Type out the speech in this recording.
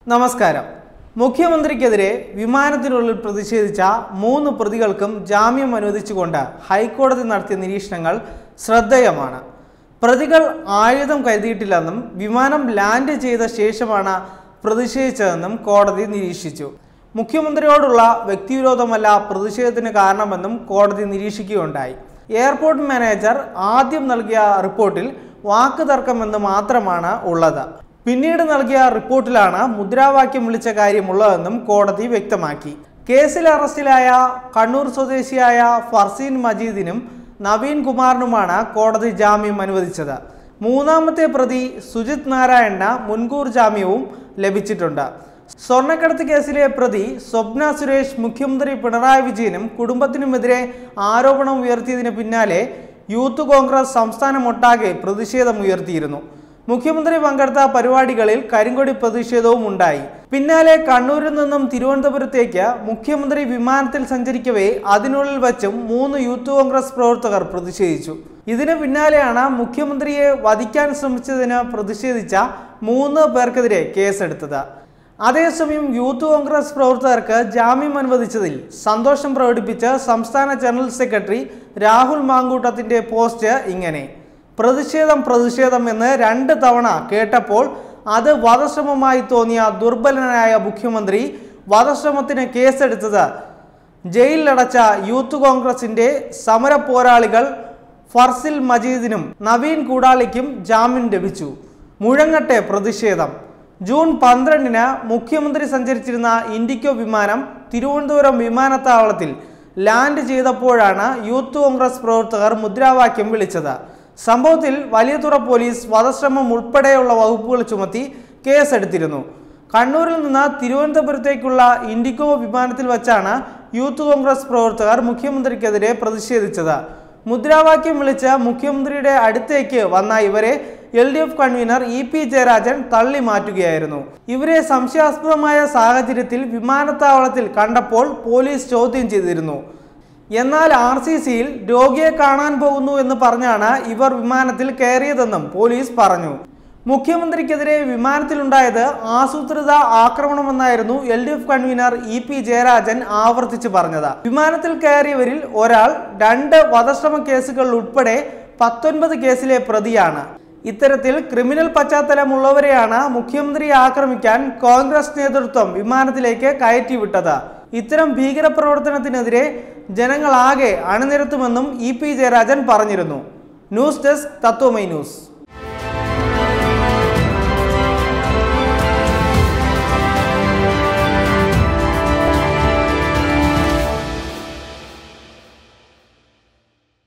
നമസ്കാരം മുഖ്യമന്ത്രിക്കെതിരെ വിമാനത്തിനുള്ളിൽ പ്രതിഷേധിച്ച മൂന്ന് പ്രതികൾക്കും ജാമ്യം അനുവദിച്ചുകൊണ്ട് ഹൈക്കോടതി നടത്തിയ നിരീക്ഷണങ്ങൾ ശ്രദ്ധേയമാണ് പ്രതികൾ ആയുധം കരുതിയിട്ടില്ലെന്നും വിമാനം ലാൻഡ് ചെയ്ത ശേഷമാണ് പ്രതിഷേധിച്ചതെന്നും കോടതി നിരീക്ഷിച്ചു മുഖ്യമന്ത്രിയോടുള്ള വ്യക്തിവിരോധമല്ല പ്രതിഷേധത്തിന് കാരണമെന്നും കോടതി നിരീക്ഷിക്കുകയുണ്ടായി എയർപോർട്ട് മാനേജർ ആദ്യം നൽകിയ റിപ്പോർട്ടിൽ വാക്ക് തർക്കമെന്ന് മാത്രമാണ് ഉള്ളത് പിന്നീട് നൽകിയ റിപ്പോർട്ടിലാണ് മുദ്രാവാക്യം വിളിച്ച കാര്യമുള്ളതെന്നും കോടതി വ്യക്തമാക്കി കേസിൽ അറസ്റ്റിലായ കണ്ണൂർ സ്വദേശിയായ ഫർസീൻ മജീദിനും നവീൻ കുമാറിനുമാണ് കോടതി ജാമ്യം അനുവദിച്ചത് മൂന്നാമത്തെ പ്രതി സുജിത് നാരായണന് മുൻകൂർ ജാമ്യവും ലഭിച്ചിട്ടുണ്ട് സ്വർണ്ണക്കടത്ത് കേസിലെ പ്രതി സ്വപ്ന സുരേഷ് മുഖ്യമന്ത്രി പിണറായി വിജയനും കുടുംബത്തിനുമെതിരെ ആരോപണം ഉയർത്തിയതിന് പിന്നാലെ യൂത്ത് കോൺഗ്രസ് സംസ്ഥാനമൊട്ടാകെ പ്രതിഷേധം ഉയർത്തിയിരുന്നു മുഖ്യമന്ത്രി പങ്കെടുത്ത പരിപാടികളിൽ കരിങ്കൊടി പ്രതിഷേധവും ഉണ്ടായി പിന്നാലെ കണ്ണൂരിൽ നിന്നും തിരുവനന്തപുരത്തേക്ക് മുഖ്യമന്ത്രി വിമാനത്തിൽ സഞ്ചരിക്കവേ അതിനുള്ളിൽ വച്ചും മൂന്ന് യൂത്ത് കോൺഗ്രസ് പ്രവർത്തകർ പ്രതിഷേധിച്ചു ഇതിന് പിന്നാലെയാണ് മുഖ്യമന്ത്രിയെ വധിക്കാൻ ശ്രമിച്ചതിന് പ്രതിഷേധിച്ച മൂന്ന് പേർക്കെതിരെ കേസെടുത്തത് അതേസമയം യൂത്ത് കോൺഗ്രസ് പ്രവർത്തകർക്ക് ജാമ്യം അനുവദിച്ചതിൽ സന്തോഷം പ്രകടിപ്പിച്ച് സംസ്ഥാന ജനറൽ സെക്രട്ടറി രാഹുൽ മാങ്കൂട്ടത്തിന്റെ പോസ്റ്റ് ഇങ്ങനെ പ്രതിഷേധം പ്രതിഷേധം എന്ന് രണ്ട് തവണ കേട്ടപ്പോൾ അത് വധശ്രമമായി തോന്നിയ ദുർബലനായ മുഖ്യമന്ത്രി വധശ്രമത്തിന് കേസെടുത്തത് ജയിലിലടച്ച യൂത്ത് കോൺഗ്രസിന്റെ സമര പോരാളികൾ ഫർസിൽ മജീദിനും നവീൻ കൂടാളിക്കും ജാമ്യം ലഭിച്ചു മുഴങ്ങട്ടെ പ്രതിഷേധം ജൂൺ പന്ത്രണ്ടിന് മുഖ്യമന്ത്രി സഞ്ചരിച്ചിരുന്ന ഇൻഡിക്കോ വിമാനം തിരുവനന്തപുരം വിമാനത്താവളത്തിൽ ലാൻഡ് ചെയ്തപ്പോഴാണ് യൂത്ത് കോൺഗ്രസ് പ്രവർത്തകർ മുദ്രാവാക്യം വിളിച്ചത് സംഭവത്തിൽ വലിയതുറ പോലീസ് വധശ്രമം ഉൾപ്പെടെയുള്ള വകുപ്പുകൾ ചുമത്തി കേസെടുത്തിരുന്നു കണ്ണൂരിൽ നിന്ന് തിരുവനന്തപുരത്തേക്കുള്ള ഇൻഡിഗോ വിമാനത്തിൽ വച്ചാണ് യൂത്ത് കോൺഗ്രസ് പ്രവർത്തകർ മുഖ്യമന്ത്രിക്കെതിരെ പ്രതിഷേധിച്ചത് മുദ്രാവാക്യം വിളിച്ച് മുഖ്യമന്ത്രിയുടെ അടുത്തേക്ക് വന്ന ഇവരെ L D F convener E P Jayarajan തള്ളി മാറ്റുകയായിരുന്നു ഇവരെ സംശയാസ്പദമായ സാഹചര്യത്തിൽ വിമാനത്താവളത്തിൽ കണ്ടപ്പോൾ പോലീസ് ചോദ്യം ചെയ്തിരുന്നു എന്നാൽ ആർ സി സിയിൽ രോഗിയെ കാണാൻ പോകുന്നു എന്ന് പറഞ്ഞാണ് ഇവർ വിമാനത്തിൽ കയറിയതെന്നും പോലീസ് പറഞ്ഞു മുഖ്യമന്ത്രിക്കെതിരെ വിമാനത്തിലുണ്ടായത് ആസൂത്രിത ആക്രമണമെന്നായിരുന്നു L D F convener E P Jayarajan ആവർത്തിച്ച് പറഞ്ഞത് വിമാനത്തിൽ കയറിയവരിൽ ഒരാൾ രണ്ട് വധശ്രമ കേസുകൾ ഉൾപ്പെടെ പത്തൊൻപത് കേസിലെ പ്രതിയാണ് ഇത്തരത്തിൽ ക്രിമിനൽ പശ്ചാത്തലമുള്ളവരെയാണ് മുഖ്യമന്ത്രിയെ ആക്രമിക്കാൻ കോൺഗ്രസ് നേതൃത്വം വിമാനത്തിലേക്ക് കയറ്റിവിട്ടത് ഇത്തരം ഭീകരപ്രവർത്തനത്തിനെതിരെ ജനങ്ങളാകെ അണിനിരത്തുമെന്നും ഇ പി ജയരാജൻ പറഞ്ഞിരുന്നു ന്യൂസ് ഡെസ്ക് തത്വമൈ ന്യൂസ്